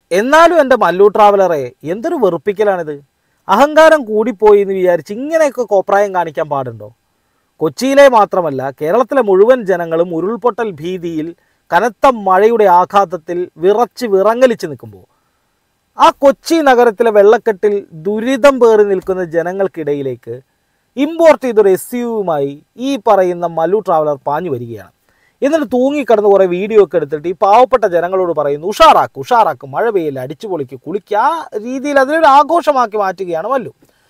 എന്നാലും എൻ്റെ മല്ലു ട്രാവലറെ എന്തൊരു വെറുപ്പിക്കലാണിത് അഹങ്കാരം കൂടിപ്പോയി എന്ന് വിചാരിച്ച് ഇങ്ങനെയൊക്കെ കോപ്രായം കാണിക്കാൻ പാടുണ്ടോ കൊച്ചിയിലെ മാത്രമല്ല കേരളത്തിലെ മുഴുവൻ ജനങ്ങളും ഉരുൾപൊട്ടൽ ഭീതിയിൽ കനത്ത മഴയുടെ ആഘാതത്തിൽ വിറച്ച് വിറങ്ങലിച്ച് നിൽക്കുമ്പോൾ ആ കൊച്ചി നഗരത്തിലെ വെള്ളക്കെട്ടിൽ ദുരിതം പേറി നിൽക്കുന്ന ജനങ്ങൾക്കിടയിലേക്ക് ഇമ്പോർട്ട് ചെയ്തൊരു എസ് യുവുമായി ഈ പറയുന്ന മല്ലു ട്രാവലർ പാഞ്ഞു വരികയാണ് എന്നിട്ട് തൂങ്ങിക്കിടന്ന് കുറേ വീഡിയോ ഒക്കെ എടുത്തിട്ട് ഈ പാവപ്പെട്ട ജനങ്ങളോട് പറയുന്നു ഉഷാറാക്ക് ഉഷാറാക്ക് മഴ പെയ്യില്ല അടിച്ചു പൊളിക്ക് കുളിക്കുക ആ രീതിയിൽ അതിനൊരു ആഘോഷമാക്കി മാറ്റുകയാണ് മല്ലു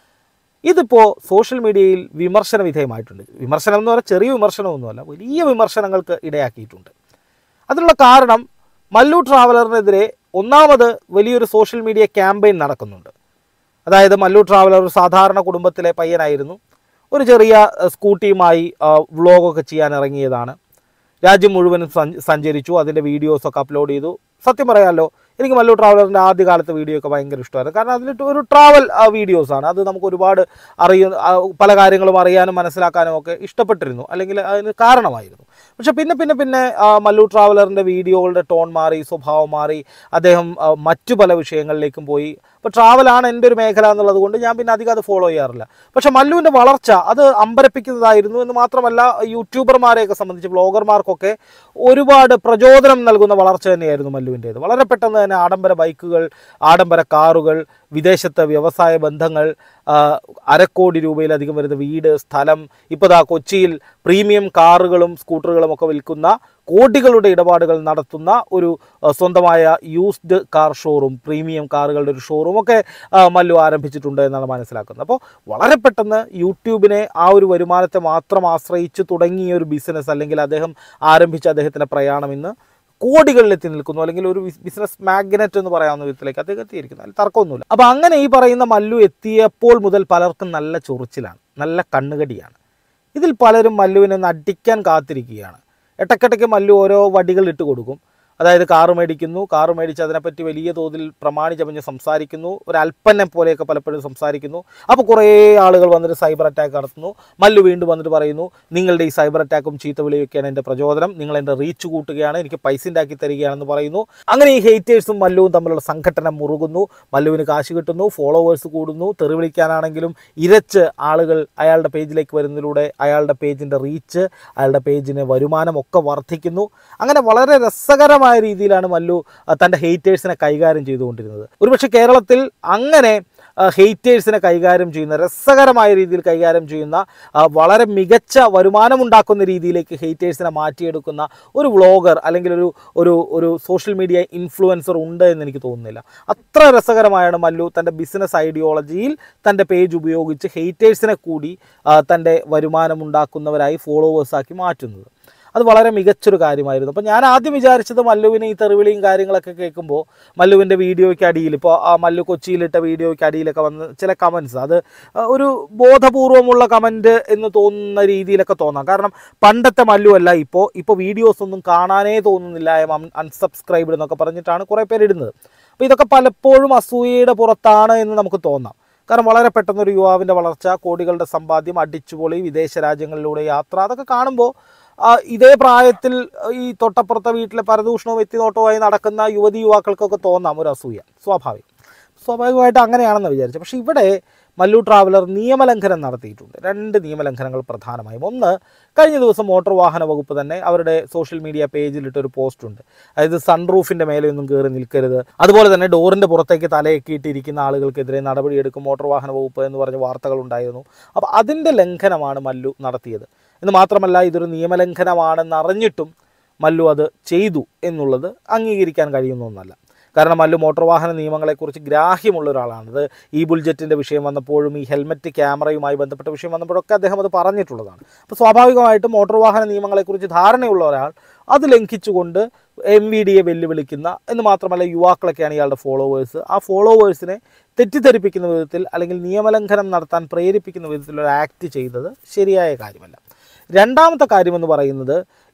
ഇതിപ്പോൾ സോഷ്യൽ മീഡിയയിൽ വിമർശന വിധേയമായിട്ടുണ്ട് വിമർശനം എന്ന് പറഞ്ഞാൽ ചെറിയ വിമർശനമൊന്നുമല്ല വലിയ വിമർശനങ്ങൾക്ക് ഇടയാക്കിയിട്ടുണ്ട് അതിനുള്ള കാരണം മല്ലു ട്രാവലറിനെതിരെ ഒന്നാമത് വലിയൊരു സോഷ്യൽ മീഡിയ ക്യാമ്പയിൻ നടക്കുന്നുണ്ട് അതായത് മല്ലു ട്രാവലർ ഒരു സാധാരണ കുടുംബത്തിലെ പയ്യനായിരുന്നു ഒരു ചെറിയ അഹ്, സ്കൂട്ടിയുമായി അഹ്, വ്ളോഗൊക്കെ ചെയ്യാൻ ഇറങ്ങിയതാണ് രാജ്യം മുഴുവനും സഞ്ച- സഞ്ചരിച്ചു അതിൻ്റെ വീഡിയോസൊക്കെ അപ്ലോഡ് ചെയ്തു സത്യം പറയാമല്ലോ എനിക്ക് മല്ലു ട്രാവലറിൻ്റെ ആദ്യകാലത്തെ വീഡിയോ ഒക്കെ ഭയങ്കര ഇഷ്ടമായിരുന്നു കാരണം അതിൽ ഒരു ട്രാവൽ വീഡിയോസാണ് അത് നമുക്ക് ഒരുപാട് അറിയുന്ന ആ, പല കാര്യങ്ങളും അറിയാനും മനസ്സിലാക്കാനും ഒക്കെ ഇഷ്ടപ്പെട്ടിരുന്നു അല്ലെങ്കിൽ അതിന് കാരണമായിരുന്നു പക്ഷെ പിന്നെ പിന്നെ പിന്നെ ആ, മല്ലു ട്രാവലറിൻ്റെ വീഡിയോകളുടെ ടോൺ മാറി സ്വഭാവം മാറി അദ്ദേഹം ആ, മറ്റു പല വിഷയങ്ങളിലേക്കും പോയി അപ്പോൾ ട്രാവലാണ് എൻ്റെ ഒരു മേഖല എന്നുള്ളത് കൊണ്ട് ഞാൻ പിന്നെ അധികം അത് ഫോളോ ചെയ്യാറില്ല പക്ഷെ മല്ലുവിൻ്റെ വളർച്ച അത് അമ്പരപ്പിക്കുന്നതായിരുന്നു എന്ന് മാത്രമല്ല യൂട്യൂബർമാരെയൊക്കെ സംബന്ധിച്ച് വ്ളോഗർമാർക്കൊക്കെ ഒരുപാട് പ്രചോദനം നൽകുന്ന വളർച്ച തന്നെയായിരുന്നു മല്ലുവിൻ്റേത് വളരെ പെട്ടെന്ന് തന്നെ ആഡംബര ബൈക്കുകൾ ആഡംബര കാറുകൾ വിദേശത്തെ വ്യവസായ ബന്ധങ്ങൾ ആ, അരക്കോടി രൂപയിലധികം വരുന്ന വീട് സ്ഥലം ഇപ്പോൾ ദാ കൊച്ചിയിൽ പ്രീമിയം കാറുകളും സ്കൂട്ടറുകളും ഒക്കെ വിൽക്കുന്ന കോടികളുടെ ഇടപാടുകൾ നടത്തുന്ന ഒരു ആ, സ്വന്തമായ യൂസ്ഡ് കാർ ഷോറൂം പ്രീമിയം കാറുകളുടെ ഒരു ഷോറൂം ഒക്കെ ആ, മല്ലു ആരംഭിച്ചിട്ടുണ്ട് എന്നാണ് മനസ്സിലാക്കുന്നത് അപ്പോൾ വളരെ പെട്ടെന്ന് യൂട്യൂബിനെ ആ ഒരു വരുമാനത്തെ മാത്രം ആശ്രയിച്ച് തുടങ്ങിയ ഒരു ബിസിനസ് അല്ലെങ്കിൽ അദ്ദേഹം ആരംഭിച്ച അദ്ദേഹത്തിൻ്റെ പ്രയാണം ഇന്ന് കോടികളിലെത്തി നിൽക്കുന്നു അല്ലെങ്കിൽ ഒരു ബിസിനസ് മാഗ്നറ്റ് എന്ന് പറയാവുന്ന വിധത്തിലേക്ക് അദ്ദേഹം എത്തിയിരിക്കുന്നു അതിൽ തർക്കമൊന്നുമില്ല അപ്പോൾ അങ്ങനെ ഈ പറയുന്ന മല്ലു എത്തിയപ്പോൾ മുതൽ പലർക്കും നല്ല ചൊറിച്ചിലാണ് നല്ല കണ്ണുകടിയാണ് ഇതിൽ പലരും മല്ലുവിനെ ഒന്ന് അടിക്കാൻ കാത്തിരിക്കുകയാണ് ഇടയ്ക്കിടയ്ക്ക് മല്ലു ഓരോ വടികൾ ഇട്ട് കൊടുക്കും അതായത് കാറ് മേടിക്കുന്നു കാറ് മേടിച്ച് അതിനെപ്പറ്റി വലിയ തോതിൽ പ്രമാണി ചമഞ്ഞ് സംസാരിക്കുന്നു ഒരു അല്പനെ പോലെയൊക്കെ പലപ്പോഴും സംസാരിക്കുന്നു അപ്പോൾ കുറേ ആളുകൾ വന്നിട്ട് സൈബർ അറ്റാക്ക് നടത്തുന്നു മല്ലു വീണ്ടും വന്നിട്ട് പറയുന്നു നിങ്ങളുടെ ഈ സൈബർ അറ്റാക്കും ചീത്തവിളിയൊക്കെയാണ് എൻ്റെ പ്രചോദനം നിങ്ങൾ എൻ്റെ റീച്ച് കൂട്ടുകയാണ് എനിക്ക് പൈസ ഉണ്ടാക്കി തരികയാണെന്ന് പറയുന്നു അങ്ങനെ ഈ ഹേറ്റേഴ്സും മല്ലുവും തമ്മിലുള്ള സംഘടന മുറുകുന്നു മല്ലുവിന് കാശ് കിട്ടുന്നു ഫോളോവേഴ്സ് കൂടുന്നു തെറി വിളിക്കാനാണെങ്കിലും ഇരച്ച് ആളുകൾ അയാളുടെ പേജിലേക്ക് വരുന്നതിലൂടെ അയാളുടെ പേജിൻ്റെ റീച്ച് അയാളുടെ പേജിന് വരുമാനം ഒക്കെ വർദ്ധിക്കുന്നു അങ്ങനെ വളരെ രസകരമായ രീതിയിലാണ് മല്ലു ആ, തൻ്റെ ഹെയ്റ്റേഴ്സിനെ കൈകാര്യം ചെയ്തുകൊണ്ടിരുന്നത് ഒരുപക്ഷെ കേരളത്തിൽ അങ്ങനെ ഹെയ്റ്റേഴ്സിനെ കൈകാര്യം ചെയ്യുന്ന രസകരമായ രീതിയിൽ കൈകാര്യം ചെയ്യുന്ന ആ, വളരെ മികച്ച വരുമാനമുണ്ടാക്കുന്ന രീതിയിലേക്ക് ഹെയ്റ്റേഴ്സിനെ മാറ്റിയെടുക്കുന്ന ഒരു വ്ളോഗർ അല്ലെങ്കിൽ ഒരു ഒരു ഒരു സോഷ്യൽ മീഡിയ ഇൻഫ്ലുവൻസർ ഉണ്ട് എന്ന് എനിക്ക് തോന്നുന്നില്ല അത്ര രസകരമായാണ് മല്ലു തൻ്റെ ബിസിനസ് ഐഡിയോളജിയിൽ തൻ്റെ പേജ് ഉപയോഗിച്ച് ഹെയ്റ്റേഴ്സിനെ കൂടി ആ, തൻ്റെ വരുമാനമുണ്ടാക്കുന്നവരായി ഫോളോവേഴ്സാക്കി മാറ്റുന്നത് അത് വളരെ മികച്ചൊരു കാര്യമായിരുന്നു അപ്പോൾ ഞാൻ ആദ്യം വിചാരിച്ചത് മല്ലുവിന് ഈ തെറിവിളിയും കാര്യങ്ങളൊക്കെ കേൾക്കുമ്പോൾ മല്ലുവിൻ്റെ വീഡിയോയ്ക്ക് അടിയിൽ ഇപ്പോൾ ആ മല്ലു കൊച്ചിയിലിട്ട വീഡിയോയ്ക്ക് അടിയിലൊക്കെ വന്ന് ചില കമൻസ് അത് ആ, ഒരു ബോധപൂർവമുള്ള കമൻറ്റ് എന്ന് തോന്നുന്ന രീതിയിലൊക്കെ തോന്നാം കാരണം പണ്ടത്തെ മല്ലു അല്ല ഇപ്പോൾ ഇപ്പോൾ വീഡിയോസ് ഒന്നും കാണാനേ തോന്നുന്നില്ല ഐ എം അൺസബ്സ്ക്രൈബ്ഡ് എന്നൊക്കെ പറഞ്ഞിട്ടാണ് കുറേ പേര് ഇടുന്നത് അപ്പോൾ ഇതൊക്കെ പലപ്പോഴും അസൂയയുടെ പുറത്താണ് എന്ന് നമുക്ക് തോന്നാം കാരണം വളരെ പെട്ടെന്ന് ഒരു യുവാവിൻ്റെ വളർച്ച കോടികളുടെ സമ്പാദ്യം അടിച്ചുപൊളി വിദേശ രാജ്യങ്ങളിലൂടെ യാത്ര അതൊക്കെ കാണുമ്പോൾ ആ, ഇതേ പ്രായത്തിൽ ഈ തൊട്ടപ്പുറത്തെ വീട്ടിലെ പരദൂഷണവും എത്തിനോട്ടവുമായി നടക്കുന്ന യുവതി യുവാക്കൾക്കൊക്കെ തോന്നാം ഒരു അസൂയ സ്വാഭാവികം സ്വാഭാവികമായിട്ട് അങ്ങനെയാണെന്ന് വിചാരിച്ചു പക്ഷേ ഇവിടെ മല്ലു ട്രാവലർ നിയമലംഘനം നടത്തിയിട്ടുണ്ട് രണ്ട് നിയമലംഘനങ്ങൾ പ്രധാനമായും ഒന്ന് കഴിഞ്ഞ ദിവസം മോട്ടോർ വാഹന വകുപ്പ് തന്നെ അവരുടെ സോഷ്യൽ മീഡിയ പേജിലിട്ട് ഒരു പോസ്റ്റ് ഉണ്ട് അതായത് സൺറൂഫിൻ്റെ മേലെ ഒന്നും കയറി നിൽക്കരുത് അതുപോലെ തന്നെ ഡോറിൻ്റെ പുറത്തേക്ക് തലയൊക്കെ ഇട്ടിരിക്കുന്ന ആളുകൾക്കെതിരെ നടപടിയെടുക്കും മോട്ടോർ വാഹന വകുപ്പ് എന്ന് പറഞ്ഞ വാർത്തകൾ ഉണ്ടായിരുന്നു അപ്പോൾ അതിൻ്റെ ലംഘനമാണ് മല്ലു നടത്തിയത് എന്ന് മാത്രമല്ല ഇതൊരു നിയമലംഘനമാണെന്ന് അറിഞ്ഞിട്ടും മല്ലു അത് ചെയ്തു എന്നുള്ളത് അംഗീകരിക്കാൻ കഴിയുന്ന ഒന്നല്ല കാരണം മല്ലു മോട്ടോർ വാഹന നിയമങ്ങളെക്കുറിച്ച് ഗ്രാഹ്യമുള്ള ഒരാളാണ് അത് ഈ ബുൾജറ്റിൻ്റെ വിഷയം വന്നപ്പോഴും ഈ ഹെൽമറ്റ് ക്യാമറയുമായി ബന്ധപ്പെട്ട വിഷയം വന്നപ്പോഴൊക്കെ അദ്ദേഹം അത് പറഞ്ഞിട്ടുള്ളതാണ് അപ്പോൾ സ്വാഭാവികമായിട്ടും മോട്ടോർ വാഹന നിയമങ്ങളെക്കുറിച്ച് ധാരണയുള്ള ഒരാൾ അത് ലംഘിച്ചുകൊണ്ട് എം വി ഡിയെ വെല്ലുവിളിക്കുന്ന എന്ന് മാത്രമല്ല യുവാക്കളൊക്കെയാണ് ഇയാളുടെ ഫോളോവേഴ്സ് ആ ഫോളോവേഴ്സിനെ തെറ്റിദ്ധരിപ്പിക്കുന്ന വിധത്തിൽ അല്ലെങ്കിൽ നിയമലംഘനം നടത്താൻ പ്രേരിപ്പിക്കുന്ന വിധത്തിൽ ഒരു ആക്ട് ചെയ്തത് ശരിയായ കാര്യമല്ല രണ്ടാമത്തെ കാര്യമെന്ന് പറയുന്നത്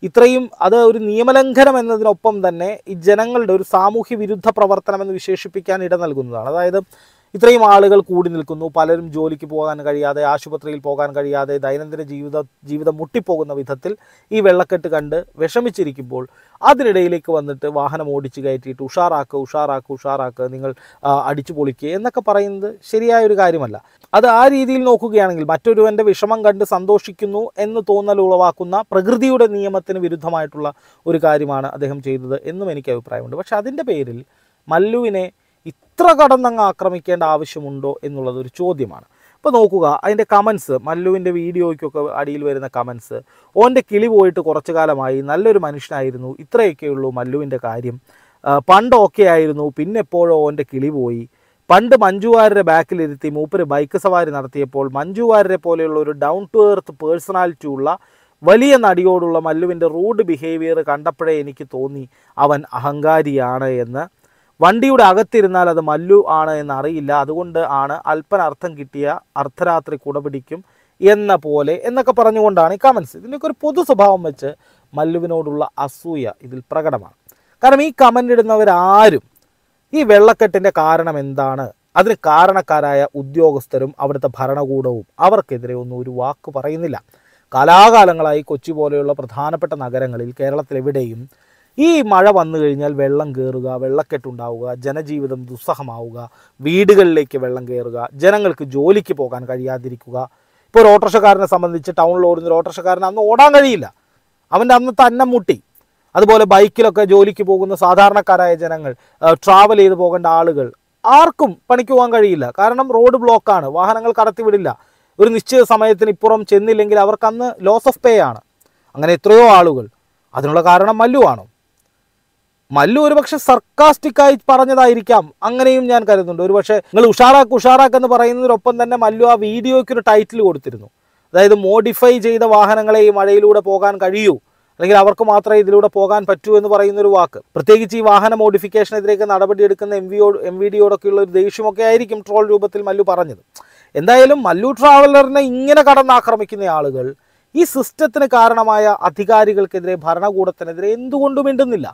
ഇത്രയും അത് ഒരു നിയമലംഘനം എന്നതിനൊപ്പം തന്നെ ഈ ജനങ്ങളുടെ ഒരു സാമൂഹ്യ വിരുദ്ധ പ്രവർത്തനം എന്ന് വിശേഷിപ്പിക്കാൻ ഇട നൽകുന്നതാണ് അതായത് ഇത്രയും ആളുകൾ കൂടി നിൽക്കുന്നു പലരും ജോലിക്ക് പോകാൻ കഴിയാതെ ആശുപത്രിയിൽ പോകാൻ കഴിയാതെ ദൈനംദിന ജീവിത ജീവിതം മുട്ടിപ്പോകുന്ന വിധത്തിൽ ഈ വെള്ളക്കെട്ട് കണ്ട് വിഷമിച്ചിരിക്കുമ്പോൾ അതിനിടയിലേക്ക് വന്നിട്ട് വാഹനം ഓടിച്ച് കയറ്റിയിട്ട് ഉഷാറാക്കുക ഉഷാറാക്കുക ഉഷാറാക്കുക നിങ്ങൾ ആ, അടിച്ചു പൊളിക്കുക എന്നൊക്കെ പറയുന്നത് ശരിയായ ഒരു കാര്യമല്ല അത് ആ രീതിയിൽ നോക്കുകയാണെങ്കിൽ മറ്റൊരുവൻ്റെ വിഷമം കണ്ട് സന്തോഷിക്കുന്നു എന്ന് തോന്നൽ ഉളവാക്കുന്ന പ്രകൃതിയുടെ നിയമത്തിന് വിരുദ്ധമായിട്ടുള്ള ഒരു കാര്യമാണ് അദ്ദേഹം ചെയ്തത് എന്നും എനിക്ക് അഭിപ്രായമുണ്ട് പക്ഷെ അതിൻ്റെ പേരിൽ മല്ലുവിനെ ഇത്ര കടന്നങ്ങ് ആക്രമിക്കേണ്ട ആവശ്യമുണ്ടോ എന്നുള്ളത് ഒരു ചോദ്യമാണ് ഇപ്പോൾ നോക്കുക അതിൻ്റെ കമൻസ് മല്ലുവിൻ്റെ വീഡിയോയ്ക്കൊക്കെ അടിയിൽ വരുന്ന കമൻസ് ഓൻ്റെ കിളി പോയിട്ട് കുറച്ചു കാലമായി നല്ലൊരു മനുഷ്യനായിരുന്നു ഇത്രയൊക്കെയുള്ളൂ മല്ലുവിൻ്റെ കാര്യം ആ, പണ്ട് ഓക്കെ ആയിരുന്നു പിന്നെ എപ്പോഴോ ഓൻ്റെ കിളി പോയി പണ്ട് മഞ്ജുവാരുടെ ബാക്കിലിരുത്തി മൂപ്പര് ബൈക്ക് സവാരി നടത്തിയപ്പോൾ മഞ്ജുവാരെ പോലെയുള്ള ഒരു ഡൗൺ ടു എർത്ത് പേഴ്സണാലിറ്റി ഉള്ള വലിയ നടിയോടുള്ള മല്ലുവിൻ്റെ റൂഡ് ബിഹേവിയർ കണ്ടപ്പോഴേ എനിക്ക് തോന്നി അവൻ അഹങ്കാരിയാണ് എന്ന് വണ്ടിയുടെ അകത്തിരുന്നാൽ അത് മല്ലു ആണ് എന്ന് അറിയില്ല അതുകൊണ്ട് ആണ് അല്പന അർത്ഥം കിട്ടിയ അർദ്ധരാത്രി കുടപിടിക്കും എന്ന പോലെ എന്നൊക്കെ പറഞ്ഞുകൊണ്ടാണ് ഈ കമൻസ് ഇതിൻ്റെയൊക്കെ ഒരു പൊതു സ്വഭാവം വെച്ച് മല്ലുവിനോടുള്ള അസൂയ ഇതിൽ പ്രകടമാണ് കാരണം ഈ കമൻ്റ് ഇടുന്നവരാരും ഈ വെള്ളക്കെട്ടിൻ്റെ കാരണം എന്താണ് അതിന് കാരണക്കാരായ ഉദ്യോഗസ്ഥരും അവിടുത്തെ ഭരണകൂടവും അവർക്കെതിരെ ഒന്നും ഒരു വാക്ക് പറയുന്നില്ല കാലാകാലങ്ങളായി കൊച്ചി പോലെയുള്ള പ്രധാനപ്പെട്ട നഗരങ്ങളിൽ കേരളത്തിലെവിടെയും ഈ മഴ വന്നു കഴിഞ്ഞാൽ വെള്ളം കയറുക വെള്ളക്കെട്ടുണ്ടാവുക ജനജീവിതം ദുസ്സഹമാവുക വീടുകളിലേക്ക് വെള്ളം കയറുക ജനങ്ങൾക്ക് ജോലിക്ക് പോകാൻ കഴിയാതിരിക്കുക ഇപ്പോൾ ഒരു ഓട്ടോറിക്ഷക്കാരനെ സംബന്ധിച്ച് ടൗണിൽ ഓടുന്ന ഒരു ഓട്ടോറിക്ഷക്കാരന് അന്ന് ഓടാൻ കഴിയില്ല അവൻ്റെ അന്നത്തെ അന്നം മുട്ടി അതുപോലെ ബൈക്കിലൊക്കെ ജോലിക്ക് പോകുന്ന സാധാരണക്കാരായ ജനങ്ങൾ ട്രാവൽ ചെയ്ത് പോകേണ്ട ആളുകൾ ആർക്കും പണിക്ക് പോകാൻ കഴിയില്ല കാരണം റോഡ് ബ്ലോക്കാണ് വാഹനങ്ങൾ കടത്തിവിടില്ല ഒരു നിശ്ചിത സമയത്തിന് ഇപ്പുറം ചെന്നില്ലെങ്കിൽ അവർക്ക് അന്ന് ലോസ് ഓഫ് പേ ആണ് അങ്ങനെ എത്രയോ ആളുകൾ അതിനുള്ള കാരണം മല്ലു ആണോ മല്ലു ഒരുപക്ഷെ സർക്കാസ്റ്റിക്കായി പറഞ്ഞതായിരിക്കാം അങ്ങനെയും ഞാൻ കരുതുന്നുണ്ട് ഒരുപക്ഷെ നിങ്ങൾ ഉഷാറാക്ക് ഉഷാറാക്ക് എന്ന് പറയുന്നതിനൊപ്പം തന്നെ മല്ലു ആ വീഡിയോയ്ക്ക് ഒരു ടൈറ്റിൽ കൊടുത്തിരുന്നു അതായത് മോഡിഫൈ ചെയ്ത വാഹനങ്ങളെ ഈ മഴയിലൂടെ പോകാൻ കഴിയൂ അല്ലെങ്കിൽ അവർക്ക് മാത്രമേ ഇതിലൂടെ പോകാൻ പറ്റൂ എന്ന് പറയുന്ന ഒരു വാക്ക് പ്രത്യേകിച്ച് ഈ വാഹന മോഡിഫിക്കേഷനെതിരെയൊക്കെ നടപടിയെടുക്കുന്ന എം വിയോട് എം വി ഡിയോടൊക്കെയുള്ള ഒരു ദേഷ്യമൊക്കെ ആയിരിക്കും ട്രോൾ രൂപത്തിൽ മല്ലു പറഞ്ഞത് എന്തായാലും മല്ലു ട്രാവലറിനെ ഇങ്ങനെ കടന്നാക്രമിക്കുന്ന ആളുകൾ ഈ സിസ്റ്റത്തിന് കാരണമായ അധികാരികൾക്കെതിരെ ഭരണകൂടത്തിനെതിരെ എന്തുകൊണ്ടും മിണ്ടുന്നില്ല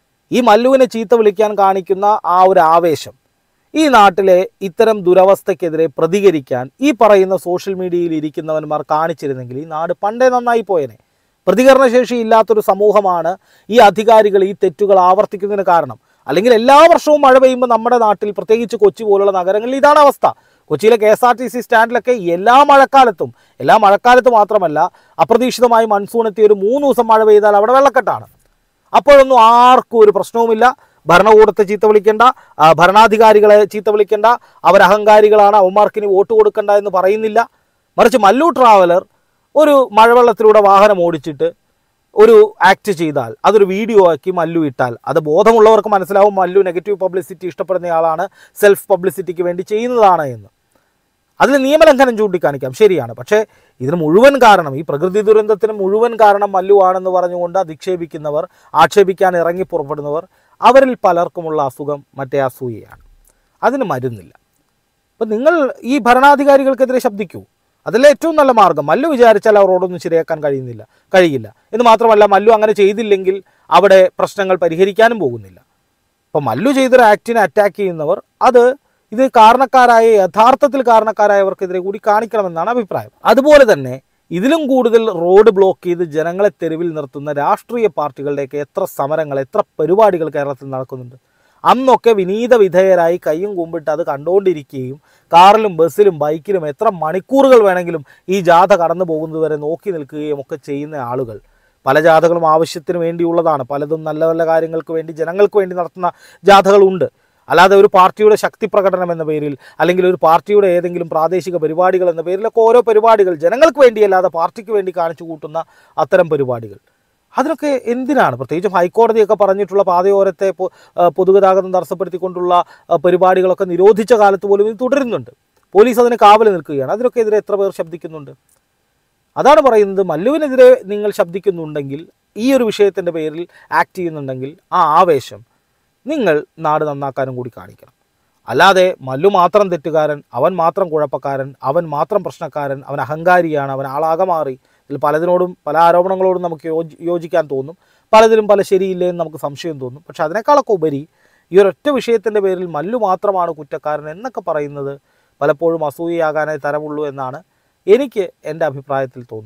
ഈ മല്ലുവിനെ ചീത്ത വിളിക്കാൻ കാണിക്കുന്ന ആ ഒരു ആവേശം ഈ നാട്ടിലെ ഇത്തരം ദുരവസ്ഥയ്ക്കെതിരെ പ്രതികരിക്കാൻ ഈ പറയുന്ന സോഷ്യൽ മീഡിയയിൽ ഇരിക്കുന്നവന്മാർ കാണിച്ചിരുന്നെങ്കിൽ ഈ നാട് പണ്ടേ നന്നായി പോയേനെ പ്രതികരണശേഷി ഇല്ലാത്തൊരു സമൂഹമാണ് ഈ അധികാരികൾ ഈ തെറ്റുകൾ ആവർത്തിക്കുന്നതിന് കാരണം അല്ലെങ്കിൽ എല്ലാ വർഷവും മഴ പെയ്യുമ്പോൾ നമ്മുടെ നാട്ടിൽ പ്രത്യേകിച്ച് കൊച്ചി പോലുള്ള നഗരങ്ങളിൽ ഇതാണ് അവസ്ഥ കൊച്ചിയിലെ K S R T C സ്റ്റാൻഡിലൊക്കെ എല്ലാ മഴക്കാലത്തും എല്ലാ മഴക്കാലത്ത് മാത്രമല്ല അപ്രതീക്ഷിതമായി മൺസൂൺ എത്തി ഒരു മൂന്ന് ദിവസം മഴ പെയ്താൽ അവിടെ വെള്ളക്കെട്ടാണ് അപ്പോഴൊന്നും ആർക്കും ഒരു പ്രശ്നവുമില്ല ഭരണകൂടത്തെ ചീത്ത വിളിക്കേണ്ട ആ, ഭരണാധികാരികളെ ചീത്ത വിളിക്കേണ്ട അവർ അഹങ്കാരികളാണ് അവന്മാർക്കിനി വോട്ട് കൊടുക്കണ്ട എന്ന് പറയുന്നില്ല മറിച്ച് മല്ലു ട്രാവലർ ഒരു മഴവെള്ളത്തിലൂടെ വാഹനം ഓടിച്ചിട്ട് ഒരു ആക്ട് ചെയ്താൽ അതൊരു വീഡിയോ ആക്കി മല്ലു ഇട്ടാൽ അത് ബോധമുള്ളവർക്ക് മനസ്സിലാവും മല്ലു നെഗറ്റീവ് പബ്ലിസിറ്റി ഇഷ്ടപ്പെടുന്നയാളാണ് സെൽഫ് പബ്ലിസിറ്റിക്ക് വേണ്ടി ചെയ്യുന്നതാണ് എന്ന് അതിൽ നിയമലംഘനം ചൂണ്ടിക്കാണിക്കാം ശരിയാണ് പക്ഷേ ഇതിന് മുഴുവൻ കാരണം ഈ പ്രകൃതി ദുരന്തത്തിന് മുഴുവൻ കാരണം മല്ലു ആണെന്ന് പറഞ്ഞുകൊണ്ട് അധിക്ഷേപിക്കുന്നവർ ആക്ഷേപിക്കാൻ ഇറങ്ങി പുറപ്പെടുന്നവർ അവരിൽ പലർക്കുമുള്ള അസുഖം മറ്റേ അസൂയയാണ് അതിന് മരുന്നില്ല അപ്പം നിങ്ങൾ ഈ ഭരണാധികാരികൾക്കെതിരെ ശബ്ദിക്കൂ അതല്ലേ ഏറ്റവും നല്ല മാർഗം മല്ലു വിചാരിച്ചാൽ അവരോടൊന്നും ശരിയാക്കാൻ കഴിയുന്നില്ല കഴിയില്ല എന്ന് മാത്രമല്ല മല്ലു അങ്ങനെ ചെയ്തില്ലെങ്കിൽ അവിടെ പ്രശ്നങ്ങൾ പരിഹരിക്കാനും പോകുന്നില്ല അപ്പോൾ മല്ലു ചെയ്തൊരു ആക്ടിനെ അറ്റാക്ക് ചെയ്യുന്നവർ അത് ഇത് കാരണക്കാരായ യഥാർത്ഥത്തിൽ കാരണക്കാരായവർക്കെതിരെ കൂടി കാണിക്കണമെന്നാണ് അഭിപ്രായം അതുപോലെ തന്നെ ഇതിലും കൂടുതൽ റോഡ് ബ്ലോക്ക് ചെയ്ത് ജനങ്ങളെ തെരുവിൽ നിർത്തുന്ന രാഷ്ട്രീയ പാർട്ടികളുടെയൊക്കെ എത്ര സമരങ്ങൾ എത്ര പരിപാടികൾ കേരളത്തിൽ നടക്കുന്നുണ്ട് അന്നൊക്കെ വിനീത വിധേയരായി കൈയും കുമ്പിട്ട് അത് കണ്ടുകൊണ്ടിരിക്കുകയും കാറിലും ബസ്സിലും ബൈക്കിലും എത്ര മണിക്കൂറുകൾ വേണമെങ്കിലും ഈ ജാഥ കടന്നു പോകുന്നത് വരെ നോക്കി നിൽക്കുകയും ഒക്കെ ചെയ്യുന്ന ആളുകൾ പല ജാഥകളും ആവശ്യത്തിന് വേണ്ടിയുള്ളതാണ് പലതും നല്ല നല്ല കാര്യങ്ങൾക്ക് വേണ്ടി ജനങ്ങൾക്ക് വേണ്ടി നടത്തുന്ന ജാഥകളുണ്ട് അല്ലാതെ ഒരു പാർട്ടിയുടെ ശക്തി പ്രകടനം എന്ന പേരിൽ അല്ലെങ്കിൽ ഒരു പാർട്ടിയുടെ ഏതെങ്കിലും പ്രാദേശിക പരിപാടികൾ എന്ന പേരിലൊക്കെ ഓരോ പരിപാടികൾ ജനങ്ങൾക്ക് വേണ്ടിയല്ലാതെ പാർട്ടിക്ക് വേണ്ടി കാണിച്ചു കൂട്ടുന്ന അത്തരം പരിപാടികൾ അതിനൊക്കെ എന്തിനാണ് പ്രത്യേകിച്ചും ഹൈക്കോടതിയൊക്കെ പറഞ്ഞിട്ടുള്ള പാതയോരത്തെ പൊ- ആ, പൊതുഗതാഗതം തടസ്സപ്പെടുത്തിക്കൊണ്ടുള്ള ആ, പരിപാടികളൊക്കെ നിരോധിച്ച കാലത്ത് പോലും ഇത് തുടരുന്നുണ്ട് പോലീസ് അതിന് കാവൽ നിൽക്കുകയാണ് അതിനൊക്കെ എതിരെ എത്ര പേർ ശബ്ദിക്കുന്നുണ്ട് അതാണ് പറയുന്നത് മല്ലുവിനെതിരെ നിങ്ങൾ ശബ്ദിക്കുന്നുണ്ടെങ്കിൽ ഈ ഒരു വിഷയത്തിൻ്റെ പേരിൽ ആക്ട് ചെയ്യുന്നുണ്ടെങ്കിൽ ആ ആവേശം നിങ്ങൾ നാട് നന്നാക്കാനും കൂടി കാണിക്കണം അല്ലാതെ മല്ലു മാത്രം തെറ്റുകാരൻ അവൻ മാത്രം കുഴപ്പക്കാരൻ അവൻ മാത്രം പ്രശ്നക്കാരൻ അവൻ അഹങ്കാരിയാണ് അവൻ ആളാകെ മാറി ഇതിൽ പലതിനോടും പല ആരോപണങ്ങളോടും നമുക്ക് യോജി യോജിക്കാൻ തോന്നും പലതിലും പല ശരിയില്ലേ എന്ന് നമുക്ക് സംശയം തോന്നും പക്ഷെ അതിനേക്കാളൊക്കെ ഉപരി ഈ ഒരൊറ്റ വിഷയത്തിൻ്റെ പേരിൽ മല്ലു മാത്രമാണ് കുറ്റക്കാരൻ എന്നൊക്കെ പറയുന്നത് പലപ്പോഴും അസൂയയാകാനേ തരമുള്ളൂ എന്നാണ് എനിക്ക് എൻ്റെ അഭിപ്രായത്തിൽ തോന്നുന്നത്